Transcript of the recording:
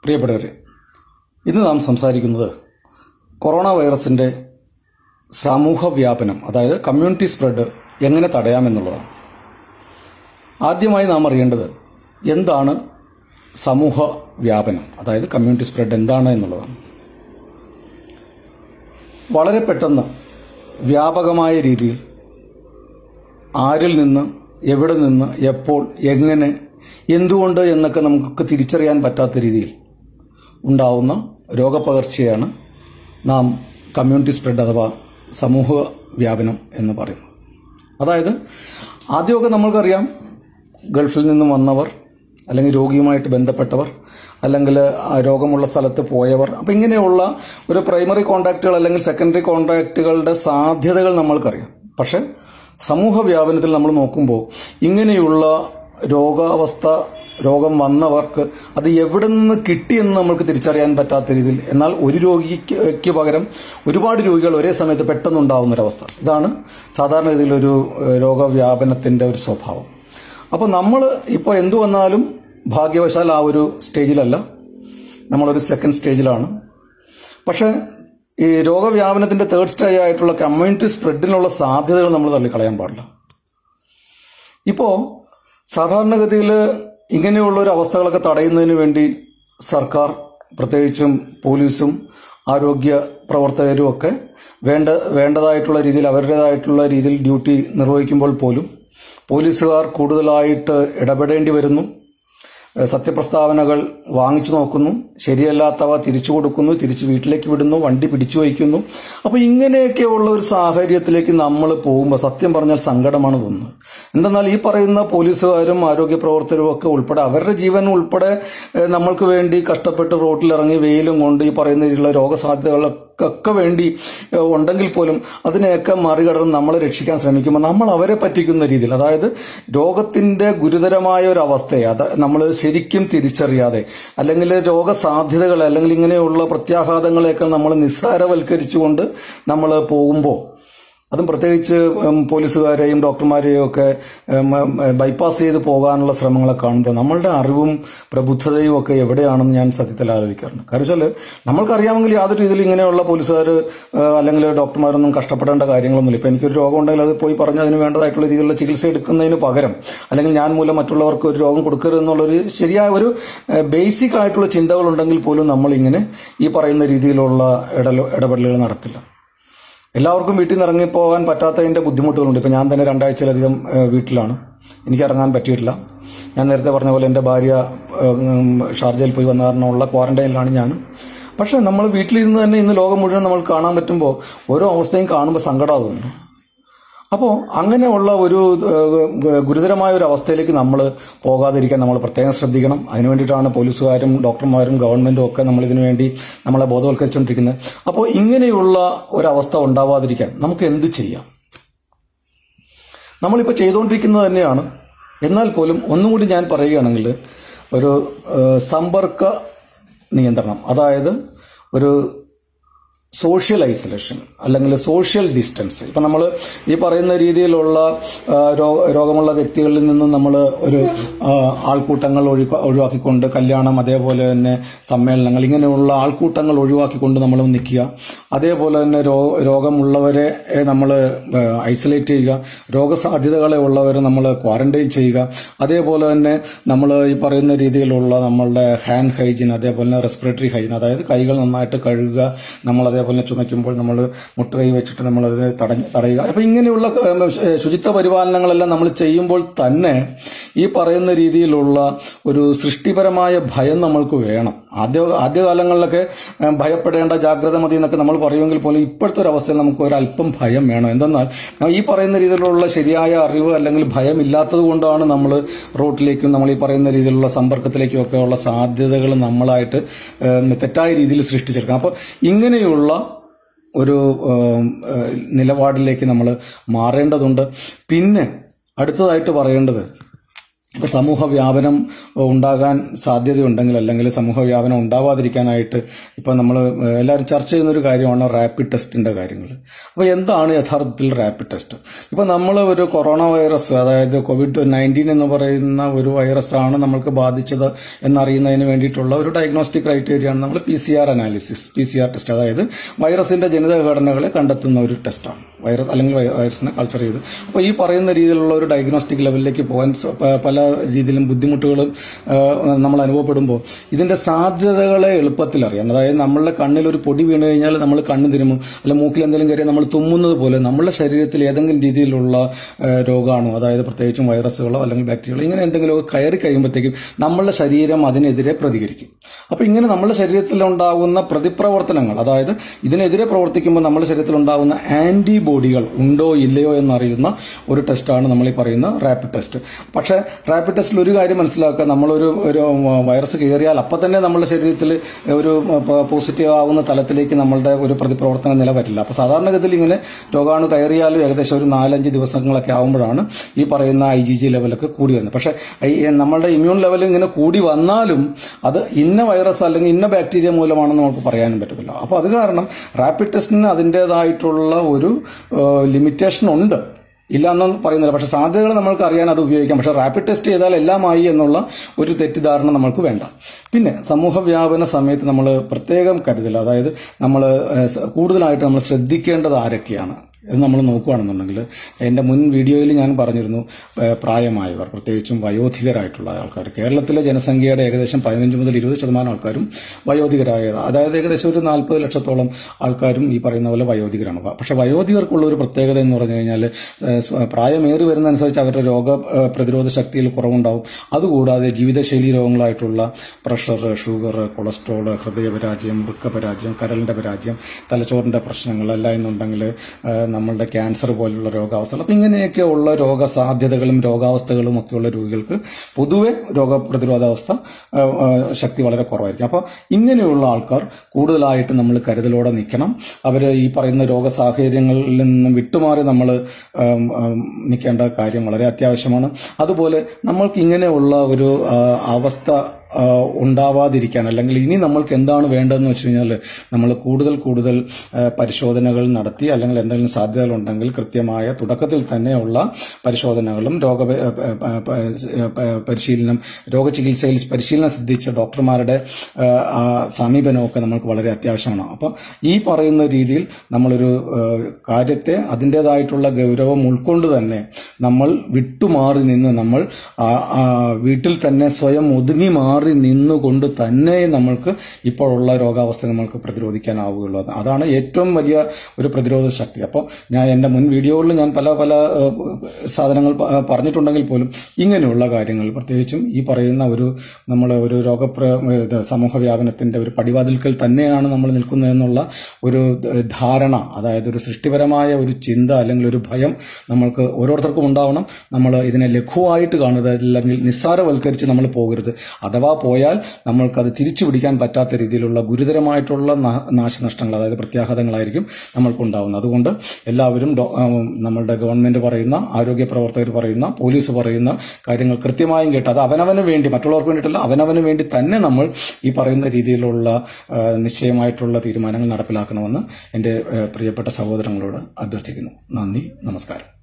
പ്രിയപ്പെട്ടവരെ ഇന്ന് നാം സംസാരിക്കുന്നത് കൊറോണ വൈറസിന്റെ സമൂഹ വ്യാപനം അതായത് കമ്മ്യൂണിറ്റി സ്പ്രെഡ് എങ്ങനെ തടയാമെന്നുള്ളതാണ് ആദ്യമായി നാം അറിയേണ്ടത് എന്താണ് സമൂഹ വ്യാപനം അതായത് കമ്മ്യൂണിറ്റി സ്പ്രെഡ് എന്താണ് എന്നുള്ളതാണ് വളരെ പെട്ടെന്ന് വ്യാപകമായ രീതിയിൽ ആരിൽ നിന്ന് എവിടെ നിന്ന് എപ്പോൾ എങ്ങനെ എന്തുകൊണ്ട് എന്നൊക്കെ നമുക്ക് തിരിച്ചറിയാൻ പറ്റാത്ത രീതിയിൽ ഉണ്ടാവുന്ന രോഗപകർച്ചയാണ് നാം കമ്മ്യൂണിറ്റി സ്പ്രെഡ് അഥവാ സമൂഹ വ്യാപനം എന്ന് പറയുന്നത് അതായത് ആദ്യമൊക്കെ നമ്മൾക്കറിയാം ഗൾഫിൽ നിന്നും വന്നവർ അല്ലെങ്കിൽ രോഗിയുമായിട്ട് ബന്ധപ്പെട്ടവർ അല്ലെങ്കിൽ ആ രോഗമുള്ള സ്ഥലത്ത് പോയവർ അപ്പം ഇങ്ങനെയുള്ള ഒരു പ്രൈമറി കോണ്ടാക്റ്റുകൾ അല്ലെങ്കിൽ സെക്കൻഡറി കോണ്ടാക്റ്റുകളുടെ സാധ്യതകൾ നമ്മൾക്കറിയാം പക്ഷെ സമൂഹ വ്യാപനത്തിൽ നമ്മൾ നോക്കുമ്പോൾ ഇങ്ങനെയുള്ള രോഗാവസ്ഥ രോഗം വന്നവർക്ക് അത് എവിടെ നിന്ന് കിട്ടിയെന്ന് നമ്മൾക്ക് തിരിച്ചറിയാൻ പറ്റാത്ത രീതിയിൽ എന്നാൽ ഒരു രോഗിക്ക് പകരം ഒരുപാട് രോഗികൾ ഒരേ സമയത്ത് പെട്ടെന്നുണ്ടാവുന്ന ഒരവസ്ഥ ഇതാണ് സാധാരണഗതിയിൽ ഒരു ഏഹ്, രോഗവ്യാപനത്തിന്റെ ഒരു സ്വഭാവം അപ്പോൾ നമ്മൾ ഇപ്പോൾ എന്തു വന്നാലും ഭാഗ്യവശാൽ ആ ഒരു സ്റ്റേജിലല്ല നമ്മളൊരു സെക്കൻഡ് സ്റ്റേജിലാണ് പക്ഷേ ഈ രോഗവ്യാപനത്തിന്റെ തേർഡ് സ്റ്റേജ് ആയിട്ടുള്ള കമ്മ്യൂണിറ്റി സ്പ്രെഡിനുള്ള സാധ്യതകൾ നമ്മൾ തള്ളിക്കളയാൻ പാടില്ല ഇപ്പോ സാധാരണഗതിയിൽ ഇങ്ങനെയുള്ള ഒരു അവസ്ഥകളൊക്കെ തടയുന്നതിന് വേണ്ടി സർക്കാർ പ്രത്യേകിച്ചും പോലീസും ആരോഗ്യ പ്രവർത്തകരും ഒക്കെ വേണ്ട വേണ്ടതായിട്ടുള്ള രീതിയിൽ അവരുടേതായിട്ടുള്ള രീതിയിൽ ഡ്യൂട്ടി നിർവഹിക്കുമ്പോൾ പോലും പോലീസുകാർ കൂടുതലായിട്ട് ഇടപെടേണ്ടി വരുന്നു ഏഹ് സത്യപ്രസ്താവനകൾ വാങ്ങിച്ചു നോക്കുന്നു ശരിയല്ലാത്തവ തിരിച്ചു കൊടുക്കുന്നു തിരിച്ച് വീട്ടിലേക്ക് വിടുന്നു വണ്ടി പിടിച്ചു വയ്ക്കുന്നു അപ്പൊ ഇങ്ങനെയൊക്കെയുള്ള ഒരു സാഹചര്യത്തിലേക്ക് നമ്മൾ പോകുമ്പോൾ സത്യം പറഞ്ഞാൽ സങ്കടമാണ് തോന്നുന്നത് എന്തെന്നാൽ ഈ പറയുന്ന പോലീസുകാരും ആരോഗ്യ പ്രവർത്തകരും ഒക്കെ ഉൾപ്പെടെ അവരുടെ ജീവൻ ഉൾപ്പെടെ ഏഹ് നമ്മൾക്ക് വേണ്ടി കഷ്ടപ്പെട്ട് റോട്ടിലിറങ്ങി വെയിലും കൊണ്ട് ഈ പറയുന്ന രീതിയിലുള്ള രോഗസാധ്യതകളൊക്കെ വേണ്ടി ഏഹ് ഉണ്ടെങ്കിൽ പോലും അതിനെയൊക്കെ മറികടന്ന് നമ്മളെ രക്ഷിക്കാൻ ശ്രമിക്കുമ്പോൾ നമ്മൾ അവരെ പറ്റിക്കുന്ന രീതിയിൽ അതായത് രോഗത്തിന്റെ ഗുരുതരമായ ഒരു അവസ്ഥയെ അത് നമ്മൾ ശരിക്കും തിരിച്ചറിയാതെ അല്ലെങ്കിൽ രോഗസാധ്യതകൾ അല്ലെങ്കിൽ ഇങ്ങനെയുള്ള പ്രത്യാഘാതങ്ങളെയൊക്കെ നമ്മൾ നിസ്സാരവൽക്കരിച്ചുകൊണ്ട് നമ്മൾ പോകുമ്പോൾ അതും പ്രത്യേകിച്ച് ഉം, പോലീസുകാരെയും ഡോക്ടർമാരെയും ഒക്കെ ഉം, ഉം, ബൈപ്പാസ് ചെയ്ത് പോകാനുള്ള ശ്രമങ്ങളെ കാണുമ്പോൾ നമ്മളുടെ അറിവും പ്രബുദ്ധതയും ഒക്കെ എവിടെയാണെന്ന് ഞാൻ സത്യത്തിൽ ആലോചിക്കാറുണ്ട് കാരണം വെച്ചാൽ നമ്മൾക്കറിയാമെങ്കിൽ യാതൊരു രീതിയിൽ ഇങ്ങനെയുള്ള പോലീസുകാർ അല്ലെങ്കിൽ ഡോക്ടർമാരൊന്നും കഷ്ടപ്പെടേണ്ട കാര്യങ്ങളൊന്നുമില്ല ഇപ്പം എനിക്കൊരു രോഗം ഉണ്ടെങ്കിൽ അത് പോയി പറഞ്ഞ് അതിന് വേണ്ടതായിട്ടുള്ള രീതിയിലുള്ള ചികിത്സ എടുക്കുന്നതിന് പകരം അല്ലെങ്കിൽ ഞാൻ മൂലം മറ്റുള്ളവർക്ക് ഒരു രോഗം കൊടുക്കരുത് എന്നുള്ളൊരു ശരിയായ ഒരു ബേസിക് ആയിട്ടുള്ള ചിന്തകളുണ്ടെങ്കിൽ പോലും നമ്മളിങ്ങനെ ഈ പറയുന്ന രീതിയിലുള്ള ഇടല ഇടപെടലുകൾ നടത്തില്ല എല്ലാവർക്കും വീട്ടിൽ നിന്ന് ഇറങ്ങിപ്പോകാൻ പറ്റാത്തതിന്റെ ബുദ്ധിമുട്ടുകളുണ്ട് ഇപ്പം ഞാൻ തന്നെ രണ്ടാഴ്ചയിലധികം ഏഹ്, വീട്ടിലാണ് എനിക്ക് ഇറങ്ങാൻ പറ്റിയിട്ടില്ല ഞാൻ നേരത്തെ പറഞ്ഞ പോലെ എൻ്റെ ഭാര്യ ഏഹ്, ഉം, ഷാർജയിൽ പോയി വന്ന കാരണമുള്ള ക്വാറന്റൈനിലാണ് ഞാനും പക്ഷെ നമ്മൾ വീട്ടിലിരുന്ന് തന്നെ ഇന്ന് ലോകം മുഴുവൻ നമ്മൾ കാണാൻ പറ്റുമ്പോൾ ഓരോ അവസ്ഥയും കാണുമ്പോൾ സങ്കടമാകുന്നു അപ്പോൾ അങ്ങനെയുള്ള ഒരു ഏഹ്, ഗുരുതരമായ ഒരു അവസ്ഥയിലേക്ക് നമ്മൾ പോകാതിരിക്കാൻ നമ്മൾ പ്രത്യേകം ശ്രദ്ധിക്കണം അതിനു വേണ്ടിയിട്ടാണ് പോലീസുകാരും ഡോക്ടർമാരും ഗവൺമെന്റും ഒക്കെ നമ്മൾ ഇതിനു വേണ്ടി നമ്മളെ ബോധവൽക്കരിച്ചുകൊണ്ടിരിക്കുന്നത് അപ്പോൾ ഇങ്ങനെയുള്ള ഒരവസ്ഥ ഉണ്ടാവാതിരിക്കാൻ നമുക്ക് എന്ത് ചെയ്യാം നമ്മളിപ്പോൾ ചെയ്തുകൊണ്ടിരിക്കുന്നത് തന്നെയാണ് എന്നാൽ പോലും ഒന്നുകൂടി ഞാൻ പറയുകയാണെങ്കിൽ ഒരു ഏഹ്, സമ്പർക്ക നിയന്ത്രണം അതായത് ഒരു സോഷ്യൽ ഐസൊലേഷൻ അല്ലെങ്കിൽ സോഷ്യൽ ഡിസ്റ്റൻസ് ഇപ്പം നമ്മൾ ഈ പറയുന്ന രീതിയിലുള്ള ആ, രോ- രോഗമുള്ള വ്യക്തികളിൽ നിന്നും നമ്മൾ ഒരു ആ, ആൾക്കൂട്ടങ്ങൾ ഒഴിവാ- ഒഴിവാക്കിക്കൊണ്ട് കല്യാണം അതേപോലെ തന്നെ സമ്മേളനങ്ങൾ ഇങ്ങനെയുള്ള ആൾക്കൂട്ടങ്ങൾ ഒഴിവാക്കിക്കൊണ്ട് നമ്മൾ നിൽക്കുക അതേപോലെ തന്നെ രോ- രോഗമുള്ളവരെ നമ്മൾ ഐസൊലേറ്റ് ചെയ്യുക രോഗസാധ്യതകളെ ഉള്ളവരെ നമ്മൾ ക്വാറന്റൈൻ ചെയ്യുക അതേപോലെ തന്നെ നമ്മൾ ഈ പറയുന്ന രീതിയിലുള്ള നമ്മളുടെ ഹാൻഡ് ഹൈജീൻ അതേപോലെ തന്നെ റെസ്പിറേറ്ററി ഹൈജീൻ അതായത് കൈകൾ നന്നായിട്ട് കഴുകുക നമ്മൾ അതേപോലെ തന്നെ ചുമയ്ക്കുമ്പോൾ നമ്മൾ മുട്ടുകൈ വെച്ചിട്ട് നമ്മളത് തടഞ്ഞ് തടയുക അപ്പൊ ഇങ്ങനെയുള്ള ഏം, ശു- ശുചിത്വ പരിപാലനങ്ങളെല്ലാം നമ്മൾ ചെയ്യുമ്പോൾ തന്നെ ഈ പറയുന്ന രീതിയിലുള്ള ഒരു സൃഷ്ടിപരമായ ഭയം നമ്മൾക്ക് വേണം ആദ്യ ആദ്യകാലങ്ങളിലൊക്കെ ഏം, ഭയപ്പെടേണ്ട ജാഗ്രത മതി എന്നൊക്കെ നമ്മൾ പറയുമെങ്കിൽ പോലും ഇപ്പോഴത്തെ ഒരു അവസ്ഥയിൽ നമുക്ക് ഒരു അല്പം ഭയം വേണം എന്തെന്നാൽ ഈ പറയുന്ന രീതിയിലുള്ള ശരിയായ അറിവ് അല്ലെങ്കിൽ ഭയമില്ലാത്തത് കൊണ്ടാണ് നമ്മൾ റോട്ടിലേക്കും നമ്മൾ ഈ പറയുന്ന രീതിയിലുള്ള സമ്പർക്കത്തിലേക്കും ഒക്കെ ഉള്ള സാധ്യതകൾ നമ്മളായിട്ട് ഏം, തെറ്റായ രീതിയിൽ സൃഷ്ടിച്ചെടുക്കാം അപ്പോൾ ഇങ്ങനെയുള്ള ഒരു ഏം, ഏഹ്, നിലപാടിലേക്ക് നമ്മൾ മാറേണ്ടതുണ്ട് പിന്നെ അടുത്തതായിട്ട് പറയേണ്ടത് ഇപ്പൊ സമൂഹ വ്യാപനം ഉണ്ടാകാൻ സാധ്യതയുണ്ടെങ്കിൽ അല്ലെങ്കിൽ സമൂഹ വ്യാപനം ഉണ്ടാവാതിരിക്കാനായിട്ട് ഇപ്പൊ നമ്മൾ എല്ലാവരും ചർച്ച ചെയ്യുന്ന ഒരു കാര്യമാണ് റാപ്പിഡ് ടെസ്റ്റിന്റെ കാര്യങ്ങൾ അപ്പോൾ എന്താണ് യഥാർത്ഥത്തിൽ റാപ്പിഡ് ടെസ്റ്റ് ഇപ്പൊ നമ്മൾ ഒരു കൊറോണ വൈറസ് അതായത് കോവിഡ് നയൻറ്റീൻ എന്ന് പറയുന്ന ഒരു വൈറസ് ആണ് നമ്മൾക്ക് ബാധിച്ചത് എന്നറിയുന്നതിന് വേണ്ടിയിട്ടുള്ള ഒരു ഡയഗ്നോസ്റ്റിക് ക്രൈറ്റീരിയ ആണ് നമ്മൾ P C R analysis P C R test അതായത് വൈറസിന്റെ ജനിതക ഘടനകളെ കണ്ടെത്തുന്ന ഒരു ടെസ്റ്റാണ് വൈറസ് അല്ലെങ്കിൽ വൈ- വൈറസിനെ കൾച്ചർ ചെയ്ത് അപ്പോൾ ഈ പറയുന്ന രീതിയിലുള്ള ഒരു ഡയഗ്നോസ്റ്റിക് ലെവലിലേക്ക് പോകാൻ സ- പ- പല രീതിയിലും ബുദ്ധിമുട്ടുകളും ആ, നമ്മൾ അനുഭവപ്പെടുമ്പോൾ ഇതിന്റെ സാധ്യതകളെ എളുപ്പത്തിൽ അറിയാം അതായത് നമ്മളുടെ കണ്ണിൽ ഒരു പൊടി വീണ് കഴിഞ്ഞാൽ നമ്മൾ കണ്ണ് തിരുമും അല്ല മൂക്കിൽ എന്തെങ്കിലും കയറിയാൽ നമ്മൾ തുമ്മുന്നത് പോലെ നമ്മളുടെ ശരീരത്തിൽ ഏതെങ്കിലും രീതിയിലുള്ള ആ, രോഗമാണോ അതായത് പ്രത്യേകിച്ചും വൈറസുകളോ അല്ലെങ്കിൽ ബാക്ടീരിയകളോ ഇങ്ങനെ എന്തെങ്കിലുമൊക്കെ കയറി കഴിയുമ്പോഴത്തേക്കും നമ്മളുടെ ശരീരം അതിനെതിരെ പ്രതികരിക്കും അപ്പോൾ ഇങ്ങനെ നമ്മുടെ ശരീരത്തിൽ ഉണ്ടാകുന്ന പ്രതിപ്രവർത്തനങ്ങൾ അതായത് ഇതിനെതിരെ പ്രവർത്തിക്കുമ്പോൾ നമ്മുടെ ശരീരത്തിൽ ഉണ്ടാകുന്ന ആന്റിബോഡികൾ ഉണ്ടോ ഇല്ലയോ എന്നറിയുന്ന ഒരു ടെസ്റ്റാണ് നമ്മൾ ഈ പറയുന്ന റാപ്പിഡ് ടെസ്റ്റ് പക്ഷേ റാപ്പിഡ് ടെസ്റ്റിൽ ഒരു കാര്യം മനസ്സിലാക്കുക നമ്മളൊരു ഒരു വൈറസ് കയറിയാൽ അപ്പം തന്നെ നമ്മുടെ ശരീരത്തിൽ ഒരു പോസിറ്റീവ് ആവുന്ന തലത്തിലേക്ക് നമ്മളുടെ ഒരു പ്രതിപ്രവർത്തനം നില വരില്ല അപ്പോൾ സാധാരണഗതിയിൽ ഇങ്ങനെ രോഗാണു കയറിയാലും ഏകദേശം ഒരു നാലഞ്ച് ദിവസങ്ങളൊക്കെ ആകുമ്പോഴാണ് ഈ പറയുന്ന ഐ ജി ജി ലെവലൊക്കെ കൂടി വരുന്നത് പക്ഷേ ഈ നമ്മളുടെ ഇമ്മ്യൂൺ ലെവൽ ഇങ്ങനെ കൂടി വന്നാലും അത് ഇന്ന വൈറസ് അല്ലെങ്കിൽ ഇന്ന ബാക്ടീരിയ മൂലമാണെന്ന് നമുക്ക് പറയാനും പറ്റത്തില്ല അപ്പോൾ അത് കാരണം റാപ്പിഡ് ടെസ്റ്റിന് അതിൻ്റെതായിട്ടുള്ള ഒരു ലിമിറ്റേഷൻ ഉണ്ട് ഇല്ല എന്നൊന്നും പറയുന്നില്ല പക്ഷെ സാധ്യതകൾ നമ്മൾക്ക് അറിയാൻ അത് ഉപയോഗിക്കാം പക്ഷെ റാപ്പിഡ് ടെസ്റ്റ് ചെയ്താൽ എല്ലാമായി എന്നുള്ള ഒരു തെറ്റിദ്ധാരണ നമ്മൾക്ക് വേണ്ട പിന്നെ സമൂഹ വ്യാപന സമയത്ത് നമ്മൾ പ്രത്യേകം കരുതൽ അതായത് നമ്മൾ കൂടുതലായിട്ട് നമ്മൾ ശ്രദ്ധിക്കേണ്ടത് ആരൊക്കെയാണ് ഇത് നമ്മൾ നോക്കുകയാണെന്നുണ്ടെങ്കിൽ എൻ്റെ മുൻ വീഡിയോയിൽ ഞാൻ പറഞ്ഞിരുന്നു ഏഹ് പ്രായമായവർ പ്രത്യേകിച്ചും വയോധികരായിട്ടുള്ള ആൾക്കാർ കേരളത്തിലെ ജനസംഖ്യയുടെ ഏകദേശം പതിനഞ്ച് മുതൽ ഇരുപത് ശതമാനം ആൾക്കാരും വയോധികരായ അതായത് ഏകദേശം ഒരു നാൽപ്പത് ലക്ഷത്തോളം ആൾക്കാരും ഈ പറയുന്ന പോലെ വയോധികരാണ് പക്ഷേ വയോധികർക്കുള്ള ഒരു പ്രത്യേകത എന്ന് പറഞ്ഞു കഴിഞ്ഞാൽ ഏഹ് സ്വ- പ്രായമേറി വരുന്നതനുസരിച്ച് അവരുടെ രോഗ ഏഹ് പ്രതിരോധ ശക്തിയിൽ കുറവുണ്ടാവും അതുകൂടാതെ ജീവിതശൈലി രോഗങ്ങളായിട്ടുള്ള പ്രഷർ ഷുഗർ കൊളസ്ട്രോൾ ഹൃദയപരാജയം വൃക്കപരാജയം കരളിന്റെ പരാജയം തലച്ചോറിന്റെ പ്രശ്നങ്ങൾ അല്ല എന്നുണ്ടെങ്കിൽ ഏഹ് നമ്മളുടെ ക്യാൻസർ പോലുള്ള രോഗാവസ്ഥകൾ അപ്പം ഇങ്ങനെയൊക്കെയുള്ള രോഗസാധ്യതകളും രോഗാവസ്ഥകളും ഒക്കെയുള്ള രോഗികൾക്ക് പൊതുവെ രോഗപ്രതിരോധാവസ്ഥ ഏഹ്, ഏഹ്, ശക്തി വളരെ കുറവായിരിക്കും അപ്പോൾ ഇങ്ങനെയുള്ള ആൾക്കാർ കൂടുതലായിട്ട് നമ്മൾ കരുതലോടെ നിൽക്കണം അവർ ഈ പറയുന്ന രോഗസാഹചര്യങ്ങളിൽ നിന്നും വിട്ടുമാറി നമ്മൾ നിൽക്കേണ്ട കാര്യം വളരെ അത്യാവശ്യമാണ് അതുപോലെ നമ്മൾക്ക് ഇങ്ങനെയുള്ള ഒരു ആ, അവസ്ഥ ആ, ഉണ്ടാവാതിരിക്കാൻ അല്ലെങ്കിൽ ഇനി നമ്മൾക്ക് എന്താണ് വേണ്ടതെന്ന് വെച്ച് കഴിഞ്ഞാൽ നമ്മൾ കൂടുതൽ കൂടുതൽ ആ, പരിശോധനകൾ നടത്തി അല്ലെങ്കിൽ എന്തെങ്കിലും സാധ്യതകളുണ്ടെങ്കിൽ കൃത്യമായ തുടക്കത്തിൽ തന്നെയുള്ള പരിശോധനകളും രോഗ പ- പ- പ- പ- പരിശീലനം രോഗചികിത്സയിൽ പരിശീലനം സിദ്ധിച്ച ഡോക്ടർമാരുടെ ആ, ആ, സമീപനമൊക്കെ നമുക്ക് വളരെ അത്യാവശ്യമാണ് അപ്പോൾ ഈ പറയുന്ന രീതിയിൽ നമ്മളൊരു ആ, കാര്യത്തെ അതിൻ്റെതായിട്ടുള്ള ഗൗരവം ഉൾക്കൊണ്ട് തന്നെ നമ്മൾ വിട്ടുമാറി നിന്ന് നമ്മൾ ആ, ആ, വീട്ടിൽ തന്നെ സ്വയം ഒതുങ്ങി മാറി നിന്നുകൊണ്ട് തന്നെ നമ്മൾക്ക് ഇപ്പോഴുള്ള രോഗാവസ്ഥ നമ്മൾക്ക് പ്രതിരോധിക്കാനാവുകയുള്ളൂ അത് അതാണ് ഏറ്റവും വലിയ ഒരു പ്രതിരോധ ശക്തി അപ്പോൾ ഞാൻ എൻ്റെ മുൻ വീഡിയോകളിൽ ഞാൻ പല പല ഏഹ്, സാധനങ്ങൾ പ- പറഞ്ഞിട്ടുണ്ടെങ്കിൽ പോലും ഇങ്ങനെയുള്ള കാര്യങ്ങൾ പ്രത്യേകിച്ചും ഈ പറയുന്ന ഒരു നമ്മൾ ഒരു രോഗപ്ര ഇത് സമൂഹ വ്യാപനത്തിന്റെ ഒരു പടിവാതിൽക്കൽ തന്നെയാണ് നമ്മൾ നിൽക്കുന്നതെന്നുള്ള ഒരു ഏഹ്, ധാരണ അതായത് ഒരു സൃഷ്ടിപരമായ ഒരു ചിന്ത അല്ലെങ്കിൽ ഒരു ഭയം നമ്മൾക്ക് ഓരോരുത്തർക്കും ഉണ്ടാവണം നമ്മൾ ഇതിനെ ലഘുവായിട്ട് കാണരുത് അല്ലെങ്കിൽ നിസ്സാരവൽക്കരിച്ച് നമ്മൾ പോകരുത് അഥവാ പോയാൽ നമ്മൾക്കത് തിരിച്ചു പിടിക്കാൻ പറ്റാത്ത രീതിയിലുള്ള ഗുരുതരമായിട്ടുള്ള നാ- നാശനഷ്ടങ്ങൾ അതായത് പ്രത്യാഘാതങ്ങളായിരിക്കും നമ്മൾക്കുണ്ടാവുന്നത് അതുകൊണ്ട് എല്ലാവരും ഡോ- ആ, നമ്മളുടെ ഗവൺമെന്റ് പറയുന്ന ആരോഗ്യ പ്രവർത്തകർ പറയുന്ന പോലീസ് പറയുന്ന കാര്യങ്ങൾ കൃത്യമായും കേട്ട് അത് അവനവന് വേണ്ടി മറ്റുള്ളവർക്ക് വേണ്ടിയിട്ടല്ല അവനവന് വേണ്ടി തന്നെ നമ്മൾ ഈ പറയുന്ന രീതിയിലുള്ള ആ, നിശ്ചയമായിട്ടുള്ള തീരുമാനങ്ങൾ നടപ്പിലാക്കണമെന്ന് എൻ്റെ ആ, പ്രിയപ്പെട്ട സഹോദരങ്ങളോട് അഭ്യർത്ഥിക്കുന്നു നന്ദി നമസ്കാരം